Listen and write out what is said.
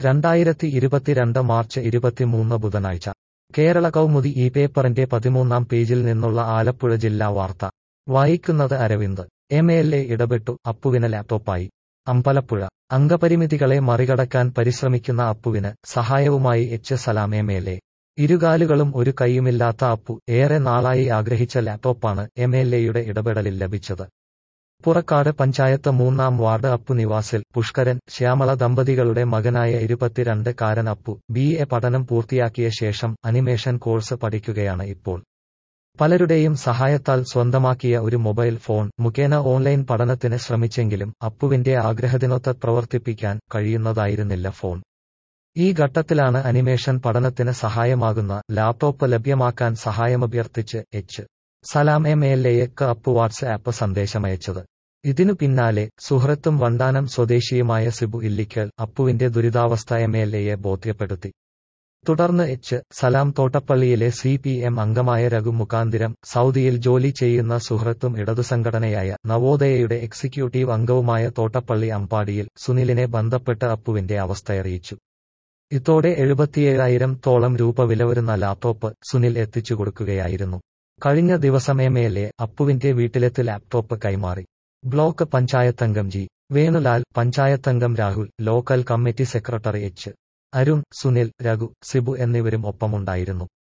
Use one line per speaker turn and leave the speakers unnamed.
രണ്ടായിരത്തി ഇരുപത്തിരണ്ട് മാർച്ച് ഇരുപത്തിമൂന്ന് ബുധനാഴ്ച കേരള കൗമുദി ഈ പേപ്പറിന്റെ പതിമൂന്നാം പേജിൽ നിന്നുള്ള ആലപ്പുഴ ജില്ലാ വാർത്ത വായിക്കുന്നത് അരവിന്ദ് എം എൽ എ ഇടപെട്ടു അപ്പുവിന് ലാപ്ടോപ്പായി അമ്പലപ്പുഴ അംഗപരിമിതികളെ മറികടക്കാൻ പരിശ്രമിക്കുന്ന അപ്പുവിന് സഹായവുമായി H Salam M L A ഇരുകാലുകളും ഒരു കൈയുമില്ലാത്ത അപ്പു ഏറെ നാളായി ആഗ്രഹിച്ച ലാപ്ടോപ്പാണ് എം എൽ എയുടെ ഇടപെടലിൽ ലഭിച്ചത് പുറക്കാട് പഞ്ചായത്ത് മൂന്നാം വാർഡ് അപ്പു നിവാസിൽ പുഷ്കരൻ ശ്യാമള ദമ്പതികളുടെ മകനായ ഇരുപത്തിരണ്ട് കാരൻ അപ്പു ബി എ പഠനം പൂർത്തിയാക്കിയ ശേഷം അനിമേഷൻ കോഴ്സ് പഠിക്കുകയാണ് ഇപ്പോൾ പലരുടെയും സഹായത്താൽ സ്വന്തമാക്കിയ ഒരു മൊബൈൽ ഫോൺ മുഖേന ഓൺലൈൻ പഠനത്തിന് ശ്രമിച്ചെങ്കിലും അപ്പുവിന്റെ ആഗ്രഹത്തിനൊത്ത് പ്രവർത്തിപ്പിക്കാൻ കഴിയുന്നതായിരുന്നില്ല ഫോൺ ഈ ഘട്ടത്തിലാണ് അനിമേഷൻ പഠനത്തിന് സഹായമാകുന്ന ലാപ്ടോപ്പ് ലഭ്യമാക്കാൻ സഹായമഭ്യർത്ഥിച്ച് എച്ച് സലാം എം എൽ എക്ക് അപ്പു വാട്സ്ആപ്പ് സന്ദേശമയച്ചത് ഇതിനു പിന്നാലെ സുഹൃത്തും വണ്ടാനം സ്വദേശിയുമായ സിബു ഇല്ലിക്കൽ അപ്പുവിന്റെ ദുരിതാവസ്ഥ എം എൽ എയെ ബോധ്യപ്പെടുത്തി തുടർന്ന് എച്ച് സലാം തോട്ടപ്പള്ളിയിലെ സി പി എം അംഗമായ രഘു മുഖാന്തിരം സൗദിയിൽ ജോലി ചെയ്യുന്ന സുഹൃത്തും ഇടതുസംഘടനയായ നവോദയയുടെ എക്സിക്യൂട്ടീവ് അംഗവുമായ തോട്ടപ്പള്ളി അമ്പാടിയിൽ സുനിലിനെ ബന്ധപ്പെട്ട് അപ്പുവിന്റെ അവസ്ഥയറിയിച്ചു ഇതോടെ എഴുപത്തിയേഴായിരം തോളം രൂപ വില വരുന്ന ലാപ്ടോപ്പ് സുനിൽ എത്തിച്ചു കൊടുക്കുകയായിരുന്നു കഴിഞ്ഞ ദിവസം എം എൽ എ അപ്പുവിന്റെ വീട്ടിലെത്തി ലാപ്ടോപ്പ് കൈമാറി ബ്ലോക്ക് പഞ്ചായത്തംഗം ജി വേണുലാൽ പഞ്ചായത്തംഗം Rahul local committee secretary H Arun Sunil Raghu Sibu എന്നിവരും ഒപ്പമുണ്ടായിരുന്നു